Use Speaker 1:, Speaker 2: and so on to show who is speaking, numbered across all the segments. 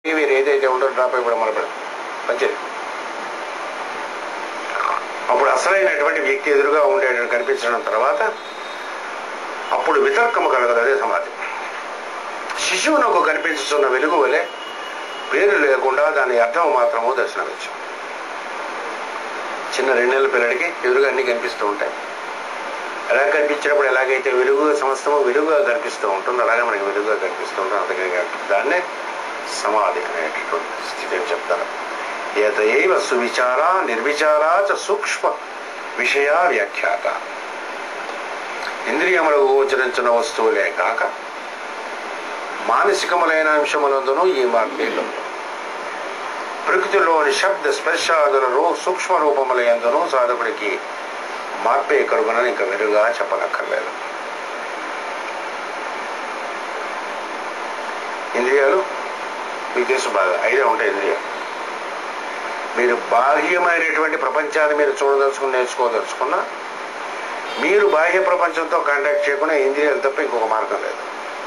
Speaker 1: Behaviour ఏదైతే ఉందో drop అయిపోవడం మొదలుపెడతాం మంచిది అప్పుడు అసలైనటువంటి వ్యక్తి ఎదురుగా ఉండేటట్టు కనిపించడం తర్వాత అప్పుడు వితర్కము కలగదు అదే సమాధి శిశువునకు కనిపించుతున్న వెలుగు వలె పేరు లేకుండా దాని అర్థం మాత్రము దర్శనమిచ్చు చిన్న రెండు నెలల పిల్లడికి ఎదురుగా అన్ని కనిపిస్తూ ఉంటాయి అలా కనిపించినప్పుడు ఎలాగైతే వెలుగు సమస్తము వెలుగుగా కనిపిస్తూ ఉంటుంది అలాగే మనకి వెలుగుగా కనిపిస్తూ ఉంటుంది అందుకని దాన్నే సమాధి అనేటటువంటి స్థితి అని చెప్తారు ఏతైవ సువిచార నిర్విచార చ సూక్ష్మ విషయ వ్యాఖ్యాత ఇంద్రియములకు గోచరించిన వస్తువులే కాక మానసికములైన అంశములందును ఈ మార్గంలో ప్రకృతిలోని శబ్ద స్పర్శాదులలో సూక్ష్మ రూపముల ఎందును సాధకుడికి మార్పే కలుగునని ఇంకా వెలుగా చెప్పనక్కర్లేదు ఇంద్రియాలు మీకు తెలుసు బాగా ఐదే ఉంటాయి ఇంద్రియాలు మీరు బాహ్యమైనటువంటి ప్రపంచాన్ని మీరు చూడదలుచుకుని నేర్చుకోదలుచుకున్నా మీరు బాహ్య ప్రపంచంతో కాంటాక్ట్ చేయకుండా ఇంద్రియాలు తప్ప ఇంకొక మార్గం లేదు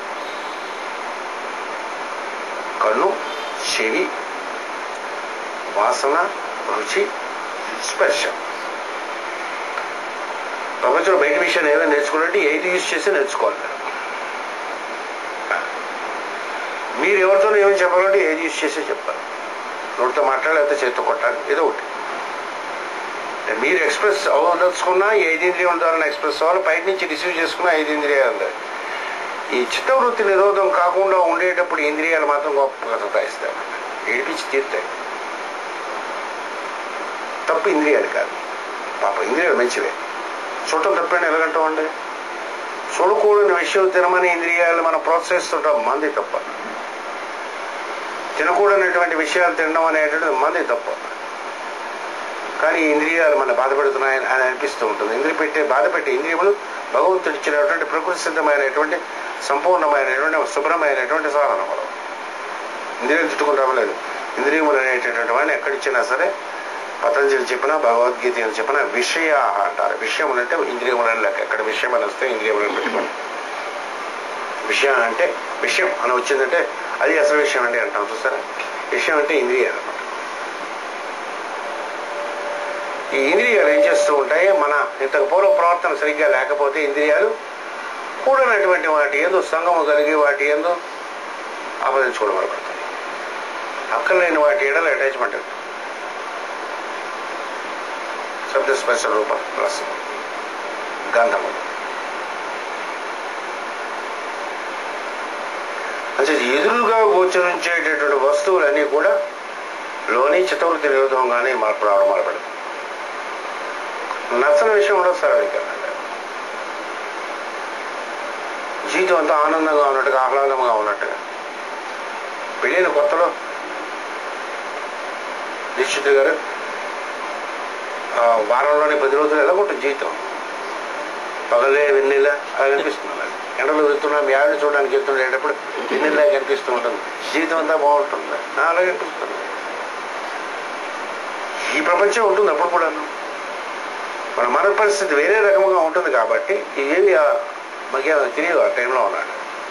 Speaker 1: కన్ను చెవి వాసన రుచి స్పర్శ ప్రపంచంలో బయట విషయాన్ని ఏదైనా నేర్చుకోవాలంటే ఏది యూజ్ చేసి నేర్చుకోవాలి మీరు మీరు ఎవరితో ఏమని చెప్పాలంటే ఏది యూజ్ చేసి చెప్పాలి నోటితో మాట్లాడలేకపోతే చేతితో కొట్టాలి ఏదో ఒకటి మీరు ఎక్స్ప్రెస్ అవ్వదలుచుకున్నా ఐదు ఇంద్రియం ద్వారా ఎక్స్ప్రెస్ అవ్వాలి బయట నుంచి రిసీవ్ చేసుకున్న ఐదు ఇంద్రియాలు ఈ చిత్తవృత్తి నిరోధం కాకుండా ఉండేటప్పుడు ఇంద్రియాలు మాత్రం గొప్పగా సతాయిస్తాయి ఏడిపించి తీరుతాయి తప్పు ఇంద్రియాలు కాదు పాప ఇంద్రియాలు మంచివే చూడటం తప్పండి ఎలాగంటామండి చూడకూడని విషయం తినమని ఇంద్రియాలు మనం ప్రోత్సహిస్తుంటాం మంది తప్ప తినకూడనటువంటి విషయాలు తినడం అనేటువంటిది మంది తప్ప కానీ ఈ ఇంద్రియాలు మన బాధపడుతున్నాయని అని అనిపిస్తూ ఉంటుంది ఇంద్రియ పెట్టే బాధ పెట్టే ఇంద్రియములు భగవంతుడు ఇచ్చినటువంటి ప్రకృతి సిద్ధమైనటువంటి సంపూర్ణమైనటువంటి శుభ్రమైనటువంటి సాధనములు ఇంద్రియం చుట్టుకుని రావలేదు ఇంద్రియములు అనేటటువంటి వాడిని ఎక్కడిచ్చినా సరే పతంజలి చెప్పిన భగవద్గీత అని చెప్పిన విషయ అంటారు విషయములు అంటే ఇంద్రియములని లెక్క ఎక్కడ విషయం అని వస్తే ఇంద్రియములను పెట్టుకోండి విషయం అంటే విషయం అని వచ్చిందంటే అది అసలు విషయం అండి అంటాం చూసారా విషయం అంటే ఇంద్రియాలు అన్నమాట ఈ ఇంద్రియాలు ఏం చేస్తూ ఉంటాయి మన ఇంతకు పూర్వ ప్రవర్తన సరిగ్గా లేకపోతే ఇంద్రియాలు కూడనటువంటి వాటి ఎందు సంగము కలిగి వాటి ఎందు ఆపదించుకోవడం మొదలుపెడతాయి అక్కర్లేని వాటి ఎడల అటాచ్మెంట్ శబ్ద స్పర్శ రూప రసం గంధము అంటే ఎదురుగా గోచరించేటటువంటి వస్తువులన్నీ కూడా లోని చిత్తవృత్తి నిరోధంగానే మార్పు రావడం మొదలుపెడతాయి నచ్చని విషయం ఉండదు సార్ అది కదా జీవితం అంతా ఆనందంగా ఉన్నట్టుగా ఆహ్లాదంగా ఉన్నట్టుగా పెళ్ళైన కొత్తలో నిశ్చిత గారు ఆ, వారంలోనే పది రోజులు ఎలా ఉంటుంది జీవితం పగలే వెన్నెల అలా కనిపిస్తుంది నాకు ఎండలో వెళ్తున్నా మీ ఆవిడ చూడడానికి వెళ్తుండేటప్పుడు వెన్నెలా కనిపిస్తూ ఉంటుంది జీవితం అంతా బాగుంటుంది ఆ, అలాగే అనిపిస్తుంది ఈ ప్రపంచం ఉంటుంది అప్పుడు కూడాను మన మన పరిస్థితి వేరే రకముగా ఉంటుంది కాబట్టి ఏవి మగ్య తెలియదు ఆ టైంలో ఉన్నాడు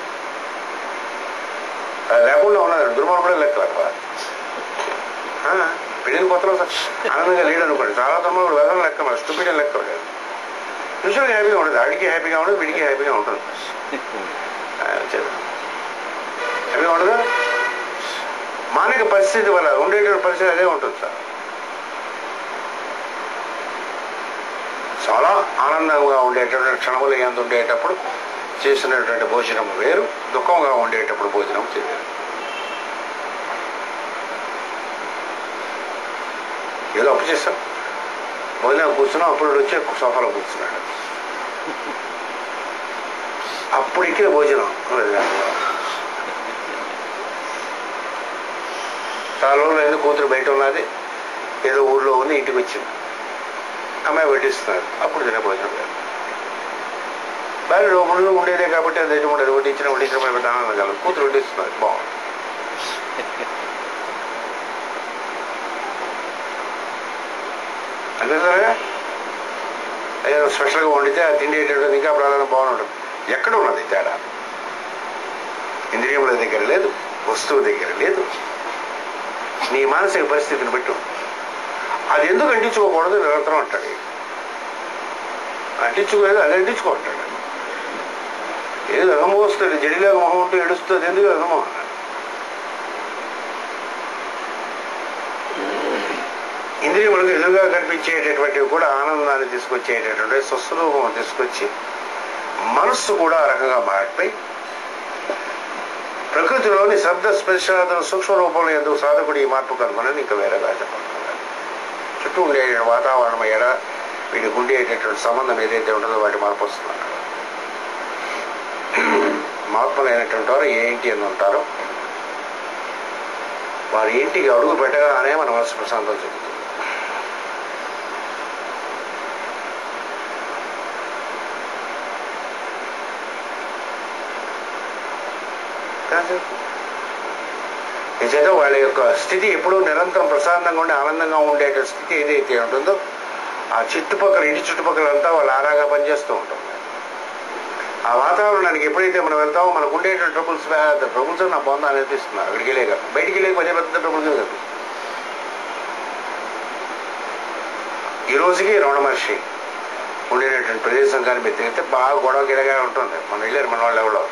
Speaker 1: అది లేకుండా ఉన్నాడు దుర్మార్గుడే లెక్క అక్కడ పెళ్ళిన కొత్తలో ఆనందంగా లేడు అనుకోండి చాలా దుర్మార్గుడు వెదం లెక్క మరి స్టూపిడ్ లెక్క లేదు నిమిషాలు హ్యాపీగా ఉంటుంది ఆడికి హ్యాపీగా ఉండదు వీడికి హ్యాపీగా ఉంటుంది ఆ, చెప్పు. హ్యాపీగా ఉండదు మానసిక పరిస్థితి వల్ల ఉండేటువంటి పరిస్థితి అదే ఉంటుంది సార్ చాలా ఆనందంగా ఉండేటటువంటి క్షణములు ఎంత ఉండేటప్పుడు చేసినటువంటి భోజనం వేరు దుఃఖంగా ఉండేటప్పుడు భోజనం చేయరు ఏదో అప్పు చేస్తాం భోజనం కూర్చున్నాం అప్పుడు వచ్చి సోఫాలో కూర్చున్నాడు అప్పుడు ఎక్కిన భోజనం చాలా రోజులు ఎందుకు కూతురు బయట ఉన్నది ఏదో ఊర్లో ఉంది ఇంటికి వచ్చింది అమ్మాయి వడ్డిస్తున్నారు అప్పుడు తినే భోజనం లేదు భార్య లోపల ఉండేదే కాబట్టి అది ఎటు ఉండదు వడ్డించిన వడ్డించిన పెద్ద ఆనందం కలదు కూతురు వడ్డిస్తున్నారు బాగుంది అంతే సరే ఏదో స్పెషల్గా వండితే ఆ తిండి ఏంటంటే ఇంకా ప్రధానం బాగుంటుంది ఎక్కడ ఉన్నది తేడా ఇంద్రియముల దగ్గర లేదు వస్తువు దగ్గర లేదు నీ మానసిక పరిస్థితిని బట్టి ఉంటుంది. అది ఎందుకు అంటించుకోకూడదు నిరంతరం అంటాడు అంటించుకోలేదు అది అంటించుకో అంటాడు ఏదో రకము వస్తుంది జడిలాగా మొహం ఉంటూ ఏడుస్తుంది ఎందుకు రకము ఇంద్రియములకు ఎదురుగా కనిపించేటటువంటివి కూడా ఆనందాన్ని తీసుకొచ్చేటటువంటి స్వస్వరూపం తీసుకొచ్చి మనస్సు కూడా ఆ రకంగా మారిపోయి ప్రకృతిలోని శబ్ద స్పర్శాదుల సూక్ష్మ రూపంలో ఎందుకు సాధకుడు ఈ మార్పు కనుగొనని ఇంకా వేరేగా చెప్పనున్నారు చుట్టూ ఉండే వాతావరణం ఎడ వీడికి ఉండేటటువంటి సంబంధం ఏదైతే ఉంటుందో వాటి మార్పు వస్తున్నారు మహాత్ములైనటువంటి వారు ఏంటి అని ఉంటారో వారి ఇంటికి అడుగు పెట్టగానే మన మనసు ప్రశాంతం చెందుతుంది కాదు నిజంగా వాళ్ళ యొక్క స్థితి ఎప్పుడూ నిరంతరం ప్రశాంతంగా ఉండి ఆనందంగా ఉండే స్థితి ఏదైతే ఉంటుందో ఆ చుట్టుపక్కల ఇంటి చుట్టుపక్కల అంతా వాళ్ళు ఆరాగా పనిచేస్తూ ఉంటుంది ఆ వాతావరణానికి ఎప్పుడైతే మనం వెళ్తామో మనకు ఉండేటువంటి ట్రబుల్స్ పెద్ద ట్రబుల్స్ నా పొందా అనిపిస్తున్నారు అక్కడికి వెళ్ళాక బయటికి వెళ్ళాక పెద్ద పెద్ద ట్రబుల్స్ కదా ఈ రోజుకి రమణ మహర్షి ఉండేటటువంటి ప్రదేశం కానీ మీరు తిరిగితే బాగా గొడవ గిడగా ఉంటుంది మనం వెళ్ళారు మన వాళ్ళు ఎవరో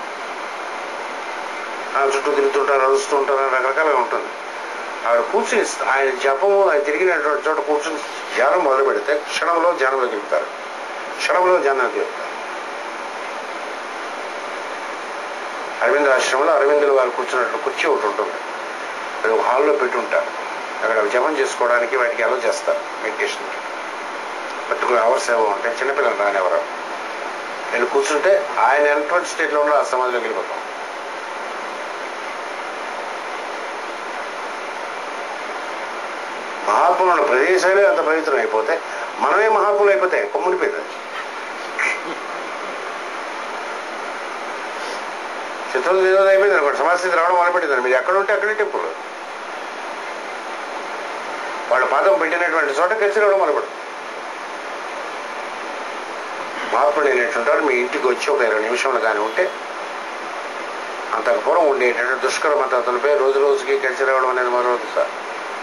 Speaker 1: ఆ చుట్టూ తిరుగుతుంటారు అరుస్తుంటారు రకరకాలుగా ఉంటుంది ఆవిడ కూర్చుని ఆయన జపము ఆయన తిరిగినటువంటి చోట కూర్చుని ధ్యానం మొదలు పెడితే క్షణంలో ధ్యానంలో దిగుతారు క్షణంలో ధ్యానం దిగుతారు అరవింద ఆశ్రమంలో అరవిందులు వారు కూర్చున్నట్టు కుర్చీ ఒకటి ఉంటుంది అది ఒక హాల్లో పెట్టి ఉంటారు అక్కడ జపం చేసుకోవడానికి వాటికి అలౌ చేస్తారు మెడిటేషన్ పర్టికులర్ అవర్స్ ఏవో ఉంటాయి చిన్నపిల్లలు రానివ్వరు నేను కూర్చుంటే ఆయన ఎటువంటి స్టేట్లో ఉన్న ఆ సమాధిలోకి వెళ్ళిపోతాం మహాత్ములు ఉన్న ప్రదేశాలే అంత పవిత్రం అయిపోతే మనమే మహాత్ములు అయిపోతాయి కొమ్మునిపోయింది చిత్రం ఏదో అయిపోయింది అనుకోండి సమాజస్థితి రావడం మొదలుపెట్టింది మీరు ఎక్కడ ఉంటే అక్కడే టెంపుల్ వాళ్ళ పాదం పెట్టినటువంటి చోట కలిసి రావడం మొదలుపెడుతుంది మహాత్ముడు అయినటువంటి మీ ఇంటికి వచ్చి ఒక ఇరవై నిమిషంలో కానీ ఉంటే అంతకు పూర్వం ఉండేటటువంటి దుష్కర మతలపై రోజు రోజుకి కలిసి రావడం అనేది మరో సార్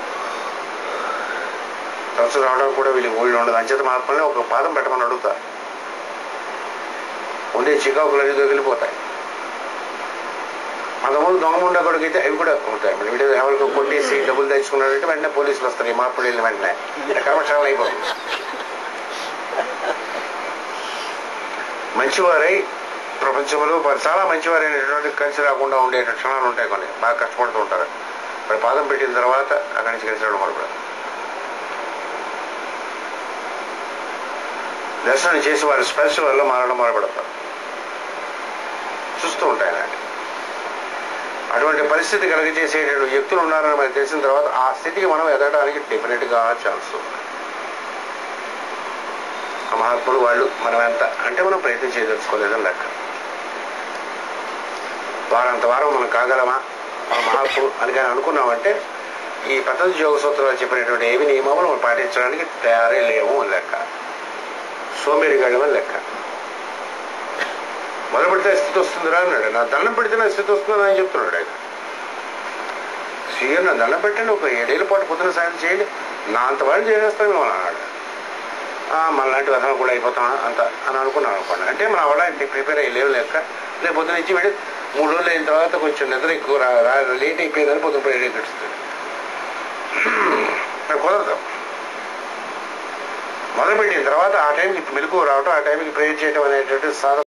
Speaker 1: తరచు రావడం కూడా వీళ్ళకి ఊళ్ళో ఉండదు అంచేత మహాత్ముల్ని ఒక పాదం పెట్టమని అడుగుతా ఉండే చికాకులు అన్ని దొగిలిపోతాయి అంతకుముందు దొంగముండ కొడుకైతే అవి కూడా ఉంటాయి మరి వీడియో ఎవరికి కొట్టేసి డబ్బులు తెచ్చుకున్నారంటే వెంటనే పోలీసులు వస్తారు ఈ మార్పుడు వెళ్ళిన వెంటనే కర్మశాల అయిపోతుంది మంచివారై ప్రపంచంలో వారు చాలా మంచివారైనటువంటి కలిసి రాకుండా ఉండే క్షణాలు ఉంటాయి కొన్ని బాగా కష్టపడుతూ ఉంటారు మరి పాదం పెట్టిన తర్వాత అక్కడి నుంచి కలిసి రావడం మొదలు దర్శనం చేసి వారి స్పర్శ వల్ల మారడం మొదలుపెడతారు చూస్తూ ఉంటాయి అలాంటి అటువంటి పరిస్థితి కలిగజేసేటువంటి వ్యక్తులు ఉన్నారని మనకు తెలిసిన తర్వాత ఆ స్థితికి మనం ఎదగడానికి డెఫినెట్గా ఛాన్స్ ఉంది ఆ మహాత్ములు వాళ్ళు మనం ఎంత అంటే మనం ప్రయత్నం చేయదలుచుకోలేదని లెక్క వారంత వారం మనం కాగలమా ఆ మహాత్ములు అని కానీ అనుకున్నామంటే ఈ పద్ధతి యోగ సూత్రాలు చెప్పినటువంటి ఏవి నియమాలు మనం పాటించడానికి తయారీ లేవు అని లెక్క సోమేరిగాడమని లెక్క మొదలు పెడితే స్థితి వస్తుందిరా అన్నాడు నా దండం పెడితే నా స్థితి వస్తుందని ఆయన చెప్తున్నాడు ఆయన సీఎం నా దండం పెట్టండి ఒక ఏడేళ్ళ పాటు పొద్దున సాయం చేయండి నా అంత వాళ్ళు చేసేస్తాను మేము అన్నాడు మనలాంటి వ్యధం కూడా అయిపోతాం అంత అని అనుకున్నాను అనుకోండి అంటే మన అవడా ప్రిపేర్ అయ్యి లేవు లెక్క రేపు పొద్దున నుంచి వెళ్ళి మూడు రోజులు అయిన తర్వాత కొంచెం నిద్ర ఎక్కువ రా- రా- లేట్ అయిపోయిందని పొద్దున పోయి గడుస్తుంది నాకు కుదరదు మొదలుపెట్టిన తర్వాత ఆ టైంకి మెలకు రావటం ఆ టైంకి ప్రేయర్ చేయడం అనేటువంటి సాధన